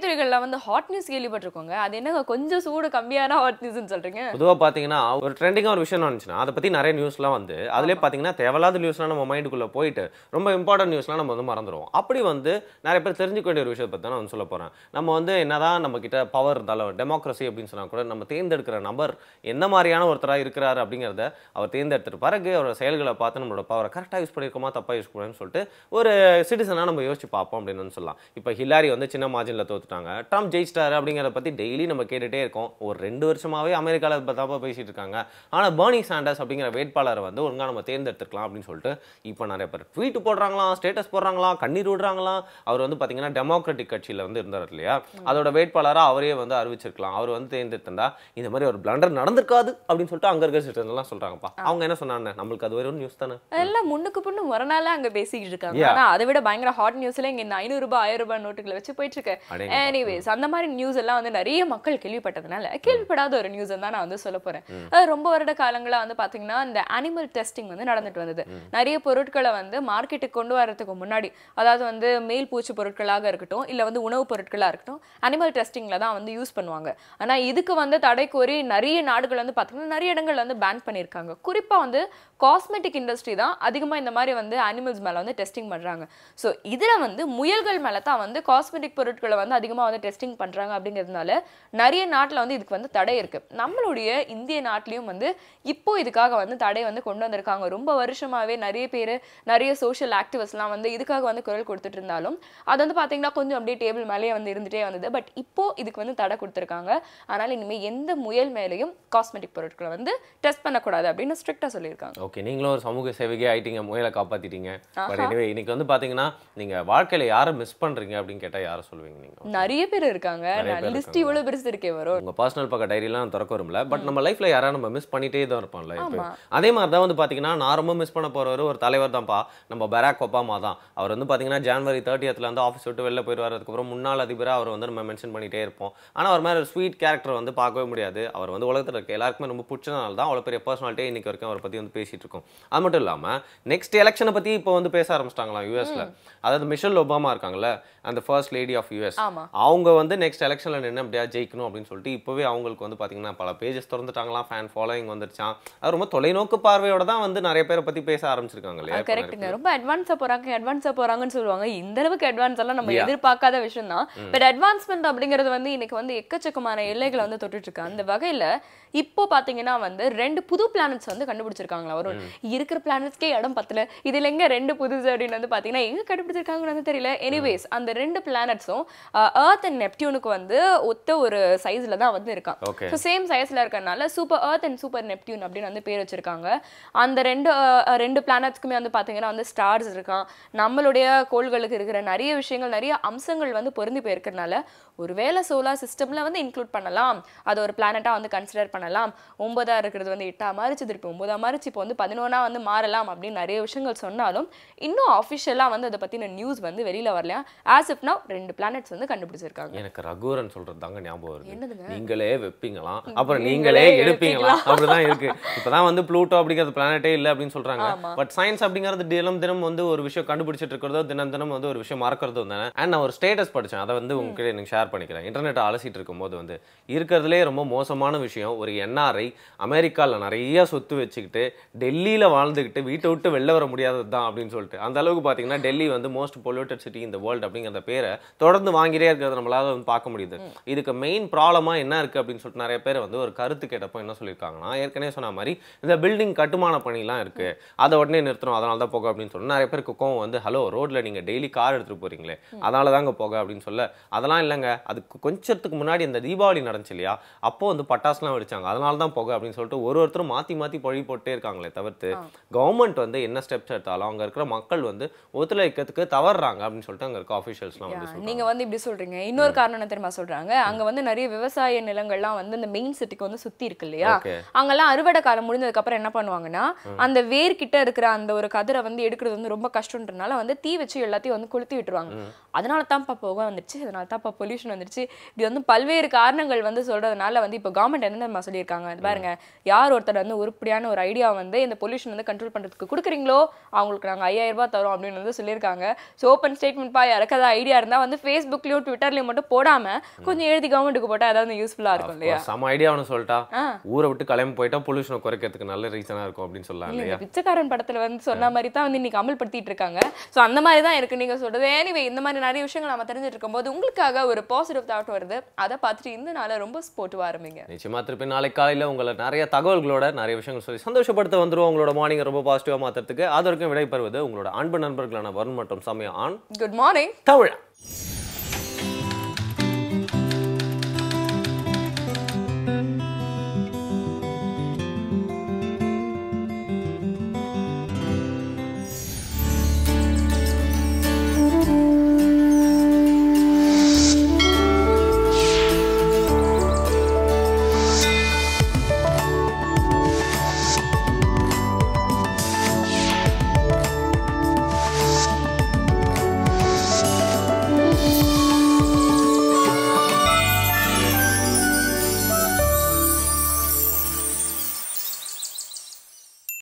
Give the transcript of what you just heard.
திரைத்துறைகள்ல வந்து hot news கேள்விப்பட்டிருக்கோங்க அது என்னங்க கொஞ்சம் சூடு கம்மியான ஹாட் நியூஸ்னு சொல்றீங்க பொதுவாக பார்த்தீங்கன்னா ஒரு ட்ரெண்டிங்காக ஒரு விஷயம் வந்துச்சுன்னா அதை பற்றி நிறைய நியூஸ்லாம் வந்து அதிலே பார்த்தீங்கன்னா தேவையில்லாத நியூஸ்லாம் நம்ம மைண்டுக்குள்ளே போயிட்டு ரொம்ப இம்பார்ட்டன்ட் நியூஸ்லாம் நம்ம வந்து மறந்துடுவோம் அப்படி வந்து நிறைய பேர் தெரிஞ்சுக்க வேண்டிய ஒரு விஷயத்தை பற்றி நான் வந்து சொல்ல போகிறேன் நம்ம வந்து என்னதான் நம்ம கிட்ட பவர் இருந்தாலும் டெமோக்ரஸி அப்படின்னு சொன்னால் கூட நம்ம தேர்ந்தெடுக்கிற நபர் எந்த மாதிரியான ஒருத்தராக இருக்கிறாரு அப்படிங்கிறத அவர் தேர்ந்தெடுத்துட்டு பிறகு அவரோட செயல்களை பார்த்து நம்மளோட பவரை கரெக்டாக யூஸ் பண்ணியிருக்கோமா தப்பாக யூஸ் பண்ணுறேன்னு சொல்லிட்டு ஒரு சிட்டிசனாக நம்ம யோசிச்சு பார்ப்போம் அப்படின்னு வந்து சொல்லலாம் இப்போ ஹிலாரி வந்து சின்ன மார்ஜினில் தோத்துட்டாங்க ட்ரம்ப் ஜெயிச்சிட்டாரு அப்படிங்கிறத பற்றி டெய்லி நம்ம கேட்டுகிட்டே இருக்கோம் ஒரு ரெண்டு வருஷமாவே அமெரிக்காவில் இப்போ தப்பா பேசிட்டு இருக்காங்க ஆனால் பேர்னி சாண்டர்ஸ் அப்படிங்கிற வேட்பாளரை வந்து ஒழுங்கா நம்ம தேர்ந்தெடுத்துக்கலாம் அப்படின்னு சொல்லிட்டு இப்போ நிறைய பேர் ட்வீட் போடுறாங்களாம் ஸ்டேட்டஸ் போடுறாங்களாம் கண்ணீர் விடுறாங்களாம் அவர் வந்து பார்த்தீங்கன்னா டெமோக்ராட்டிக் கட்சியில் வந்து இருந்தார் இல்லையா அதோட வேட்பாளராக அவரே வந்து அறிவிச்சிருக்கலாம் அவர் வந்து தேர்ந்தெடுத்திருந்தா இந்த மாதிரி ஒரு பிளண்டர் நடந்திருக்காது அப்படின்னு சொல்லிட்டு அங்கே இருக்கிற சிட்டிசன்லாம் சொல்கிறாங்கப்பா அவங்க என்ன சொன்னாங்க நம்மளுக்கு அது ஒரு நியூஸ் தானே அதெல்லாம் முன்னுக்கு பின்னு மறுநாளா அங்க பேசிக்கிட்டு இருக்காங்க Yeah. ஆனா அதை விட பயங்கர ஹாட் நியூஸ்ல இங்க இந்த ஐநூறு ரூபாய் ஆயிரம் ரூபாய் நோட்டுகளை வச்சு போயிட்டு இருக்கு அடேங்கப்பா. எனிவேஸ் அந்த மாதிரி நியூஸ் எல்லாம் வந்து நிறைய மக்கள் கேள்விப்பட்டதுனால கேள்விப்படாத ஒரு நியூஸ் தான் நான் வந்து சொல்ல போறேன் அது ரொம்ப வருட காலங்களா வந்து பாத்தீங்கன்னா இந்த அனிமல் டெஸ்டிங் வந்து நடந்துட்டு வந்தது நிறைய பொருட்களை வந்து மார்க்கெட்டுக்கு கொண்டு வரதுக்கு முன்னாடி அதாவது வந்து மேல் பூச்சி பொருட்களாக இருக்கட்டும் இல்ல வந்து உணவுப் பொருட்களா இருக்கட்டும் அனிமல் டெஸ்டிங்ல தான் வந்து யூஸ் பண்ணுவாங்க ஆனா இதுக்கு வந்து தடை கோரி நிறைய நாடுகள் வந்து பாத்தீங்கன்னா நிறைய இடங்கள்ல வந்து பேன் பண்ணியிருக்காங்க குறிப்பா வந்து காஸ்மெட்டிக் இண்டஸ்ட்ரி தான் அதிகமா இந்த மாதிரி வந்து அனிமல்ஸ் மேல வந்து டெஸ்டிங் பண்றாங்க ஸோ இதுல வந்து முயல்கள் மேல தான் வந்து காஸ்மெட்டிக் பொருட்களை வந்து அதிகமா வந்து டெஸ்டிங் பண்றாங்க அப்படிங்கிறதுனால நிறைய நாட்டுல வந்து இதுக்கு வந்து தடை இருக்கு நம்மளுடைய இந்திய நாட்டிலையும் வந்து இப்போ இதுக்காக வந்து தடை வந்து கொண்டு வந்திருக்காங்க ரொம்ப வருஷமாவே நிறைய பேர் நிறைய சோஷியல் ஆக்டிவிஸ்ட்லாம் வந்து இதுக்காக வந்து குரல் கொடுத்துட்டு இருந்தாலும் அது வந்து பாத்தீங்கன்னா கொஞ்சம் அப்படியே டேபிள் மேலேயே வந்து இருந்துட்டே வந்தது பட் இப்போ இதுக்கு வந்து தடை கொடுத்துருக்காங்க அதனால இனிமே எந்த முயல் மேலேயும் காஸ்மெட்டிக் பொருட்களை வந்து டெஸ்ட் பண்ணக்கூடாது அப்படின்னு ஸ்ட்ரிக்டா சொல்லியிருக்காங்க ஓகே நீங்களும் ஒரு சமூக சேவைக்கே ஆயிட்டீங்க முயலை காப்பாத்திட்டீங்க பட் எனவே இன்னைக்கு வந்து பாத்தீங்கன்னா நீங்க வாழ்க்கையில யாரை மிஸ் பண்றீங்க அப்படின்னு கேட்டா யாரை சொல்லுவீங்க நீங்க நிறைய பேர் இருக்காங்க நிறைய பேர் லிஸ்ட் இவ்வளவு பெருசு இருக்கே வரும் உங்க பர்சனல் பக்க டைரிலாம் திறக்க வரும்ல பட் நம்ம லைஃப்ல யாரா நம்ம மிஸ் பண்ணிட்டே தான் இருப்போம்ல இப்போ ஆமா. அதே மாதிரி தான் வந்து பாத்தீங்கன்னா நான் ரொம்ப மிஸ் பண்ண போறவர் ஒரு தலைவர் தான்ப்பா நம்ம பராக் ஒபாமா தான் அவர் வந்து பாத்தீங்கன்னா ஜனவரி தேர்ட்டியத்தில் வந்து ஆஃபீஸ் விட்டு வெளில போயிடுவார் அதுக்கப்புறம் முன்னாள் அதிபராக அவர் வந்து நம்ம மென்ஷன் பண்ணிட்டே இருப்போம் ஆனா அவர் மாதிரி ஒரு ஸ்வீட் கேரக்டர் வந்து பார்க்கவே முடியாது அவர் வந்து உலகத்துல இருக்க எல்லாருக்குமே ரொம்ப பிடிச்சதுனால தான் அவ்வளோ பெரிய பர்சனாலிட்டியே இன்னைக்கு வரைக்கும் அவரை பத்தி வந்து பேசிட்டு இருக்கோம் அது மட்டும் இல்லாம நெக்ஸ்ட் எலெக்ஷனை பத்தி இப்போ வந்து பேச ஆரம்பிச்சிட்டாங்களாம் யூஎஸ்ல அதாவது மிஷல் ஒபாமா இருக்காங்கல்ல அந்த ஃபர்ஸ்ட் லேடி ஆஃப் யூஎஸ் ஆமா அவங்க வந்து நெக்ஸ்ட் எலெக்ஷன்ல நின்று அப்படியா ஜெயிக்கணும் அப்படின்னு சொல்லிட்டு இப்போவே அவங்களுக்கு வந்து பாத்தீங்கன்னா பல பேஜஸ் திறந்துட்டாங்களாம் ஃபேன் ஃபாலோயிங் வந்துருச்சான் அது ரொம்ப தொலைநோக்கு பார்வையோட தான் வந்து நிறைய பேரை பத்தி பேச ஆரம்பிச்சிருக்காங்க இல்லையா இப்ப நிறைய கரெக்ட்டுங்க ரொம்ப அட்வான்ஸா போறாங்க அட்வான்ஸா போறாங்கன்னு சொல்லுவாங்க இந்த அளவுக்கு அட்வான்ஸ் எல்லாம் நம்ம Yeah. எதிர்பார்க்காத விஷயம் தான் பட் அட்வான்ஸ்மெண்ட் அப்படிங்கிறது வந்து இன்னைக்கு வந்து எக்கச்சக்கமான எல்லைகளை வந்து தொட்டுட்டு இருக்கு அந்த வகையில இப்போ பாத்தீங்கன்னா வந்து ரெண்டு புது பிளானட்ஸ் வந்து கண்டுபிடிச்சிருக்காங்களா ஒரு இருக்கிற பிளானட்ஸ்க்கே இடம் பத்தல இதுல எங்க ரெண்டு புதுசு அப்படின்னு வந்து பாத்தீங்கன்னா எங்க கண்டுபிடிச்சிருக்காங்கன்னு வந்து தெரியல எனிவேஸ் அந்த ரெண்டு பிளானட்ஸும் எர்த் அண்ட் நெப்டியூனுக்கு வந்து ஒத்த ஒரு சைஸ்ல தான் வந்து இருக்கான் ஓகே ஸோ சேம் சைஸ்ல இருக்கறனால super earth and super Neptune அப்படின்னு வந்து பேர் வச்சிருக்காங்க அந்த ரெண்டு அஹ், ரெண்டு பிளானட்ஸ்க்குமே வந்து பாத்தீங்கன்னா வந்து ஸ்டார்ஸ் இருக்கான் நம்மளுடைய கோள்களுக்கு இருக்கிற நிறைய விஷயங்கள் நிறைய அம்சங்கள் வந்து பொருந்தி போயிருக்கறனால ஒருவேளை சோலார் சிஸ்டம்ல வந்து இன்க்ளூட் பண்ணலாம் அது ஒரு பிளானட்டா வந்து கன்சிடர் பண்ணலாம் ஒன்பதா இருக்கிறது வந்து எட்டா மாறிச்சு திருப்பி ஒன்பதா மாறிச்சு இப்போ வந்து பதினொன்னா வந்து மாறலாம் அப்படின்னு நிறைய விஷயங்கள் சொன்னாலும் இன்னும் அஃபிஷியலா வந்து அதை பத்தின நியூஸ் வந்து வெளியில வரலையா ஆஸ் இஃப் now ரெண்டு பிளானட்ஸ் வந்து கண்டுபிடிச்சிருக்காங்க எனக்கு ரகுவரன் சொல்றது தாங்க ஞாபகம் வருது என்னதுங்க? நீங்களே வைப்பீங்களாம் அப்புறம் நீங்களே நீங்களே எடுப்பீங்களாம் எடுப்பீங்களா? அப்படிதான் இருக்கு இப்பதான் வந்து ப்ளூட்டோ அப்படிங்கிறது பிளானட்டே இல்ல அப்படின்னு சொல்றாங்க ஆமா. பட் சயின்ஸ் அப்படிங்கிறது தினம் தினம் வந்து ஒரு விஷயம் கண்டுபிடிச்சிட்டு இருக்கிறதோ தினம் தினம் வந்து ஒரு விஷயம் மறக்கிறதும் தானே அண்ட் நான் ஒரு ஸ்டேட்டஸ் படிச்சேன் அதை வந்து உங்ககிட்ட எனக்கு ஷேர் பண்ணிக்கிறேன் இன்டர்நெட் அலசிட்டு இருக்கும்போது வந்து இருக்கிறதுலே ரொம்ப மோசமான விஷயம் ஒரு என்ஆர்ஐ அமெரிக்கால நிறைய சொத்து வச்சுக்கிட்டு டெல்லியில வாழ்ந்துக்கிட்டு வீட்டை விட்டு வெளில வர முடியாதது தான் அப்படின்னு சொல்லிட்டு அந்த அளவுக்கு பாத்தீங்கன்னா டெல்லி வந்து மோஸ்ட் பொல்யூட்டட் சிட்டி இந்த வேர்ல்டு அப்படிங்கிற பேரை தொடர்ந்து வாங்கிட்டே இருக்கிறத நம்மளால வந்து பார்க்க முடியுது இதுக்கு மெயின் ப்ராப்ளமா என்ன இருக்கு அப்படின்னு சொல்லிட்டு நிறைய பேர் வந்து ஒரு கருத்து கேட்டப்போ என்ன சொல்லியிருக்காங்கன்னா ஏற்கனவே சொன்ன மாதிரி இந்த பில்டிங் கட்டுமான பணிலாம் இருக்கு அதை உடனே நிறுத்தணும் அதனால தான் போக அப்படின்னு சொல்லி நிறைய பேருக்கு கோவம் வந்து ஹலோ ரோட்ல நீங்க டெய்லி கார் எடுத்துட்டு போறீங்களே அதனால தாங்க போக அப்படின்னு சொல்ல அதெல்லாம் இல்லைங்க அதுக்கு கொஞ்சத்துக்கு முன்னாடி இந்த தீபாவளி நடந்துச்சு இல்லையா அப்போ வந்து பட்டாசுலாம் வெடிச்சாங்க அதனால தான் போக அப்படின்னு சொல்லிட்டு ஒரு ஒருத்தரும் மாத்தி மாத்தி பழி போட்டே இருக்காங்களே தவிர்த்து கவர்மெண்ட் வந்து என்ன ஸ்டெப்ஸ் எடுத்தாலும் அங்க இருக்கிற மக்கள் வந்து ஒத்துழைக்கிறதுக்கு தவறுறாங்க அப்படின்னு சொல்லிட்டு அங்க இருக்க அஃபிஷியல்ஸ்லாம் வந்து Yeah, சொல்றாங்க நீங்க வந்து இப்படி சொல்றீங்க இன்னொரு காரணம் என்ன தெரியுமா சொல்றாங்க அங்க வந்து நிறைய விவசாய நிலங்கள்லாம் வந்து இந்த மெயின் சிட்டிக்கு வந்து சுத்தி இருக்கு இல்லையா ஓகே அங்கெல்லாம் அறுவடை காலம் முடிஞ்சதுக்கு அப்புறம் என்ன பண்ணுவாங்கன்னா அந்த வேர் கிட்ட இருக்கிற அந்த ஒரு கதிரை வந்து எடுக்கிறது வந்து ரொம்ப கஷ்டம்ன்றனால வந்து தீ வச்சு எல்லாத்தையும் வந்து கொளுத்தி விட்டுருவாங்க அதனால தான்ப்பா புகை வந்துருச்சு அதனால தான்ப்பா பொல்யூஷன் வந்துருச்சு இப்படி வந்து பல்வேறு காரணங்கள் வந்து சொல்றதுனால வந்து இப்போ கவர்மெண்ட் என்ன தெரியுமா சொல்லியிருக்காங்க இது பாருங்க யார் ஒருத்தர் வந்து உருப்படியான ஒரு ஐடியா வந்து இந்த பொல்யூஷன் வந்து கண்ட்ரோல் பண்றதுக்கு கொடுக்குறீங்களோ அவங்களுக்கு நாங்க ஐயாயிரம் ரூபாய் தரோம் அப்படின்னு வந்து சொல்லியிருக்காங்க ஸோ ஓப்பன் ஸ்டேட்மெண்ட் பா யாருக்காவது ஐடியா இருந்தா வந்து ஃபேஸ்புக்லயும் ட்விட்டர்லயும் மட்டும் போடாம கொஞ்சம் எழுதி கவர்மெண்ட்டுக்கு போட்டா ஏதாவது யூஸ்ஃபுல்லா இருக்கும் இல்லையா செம ஐடியா ஒன்று சொல்லிட்டா ஆ. ஊரை விட்டு கிளம்பி போயிட்டா பொல்யூஷனை குறைக்கிறதுக்கு நல்ல ரீசனா இருக்கும் அப்படின்னு சொல்லலாம் இல்ல, இல்லையா இந்த பிச்சைக்காரன் படத்துல வந்து சொன்ன மாதிரி தான் வந்து இன்னைக்கு அமல்படுத்திட்டு இருக்காங்க சோ அந்த மாதிரி தான் இருக்கு நீங்க சொல்றது எனிவே இந்த மாதிரி நிறைய விஷயங்கள் நம்ம தெரிஞ்சுட்டு இருக்கும்போது உங்களுக்காக ஒரு பாசிட்டிவ் தாட் வருது அதை பார்த்துட்டு இந்த நாளை ரொம்ப ஸ்போர்ட்டிவா ஆரம்பிங்க நிச்சயமா திருப்பி நாளைக்கு காலையில உங்களை நிறைய தகவல்களோட நிறைய விஷயங்கள் சொல்லி சந்தோஷப்படுத்த வந்துருவோம் உங்களோட மார்னிங் ரொம்ப பாசிட்டிவா மாத்துறதுக்கு அது வரைக்கும் விடைபெறுவது உங்களோட அன்பு நண்பர்களான வருண் மற்றும் சமயம் ஆண் குட் மார்னிங் தமிழா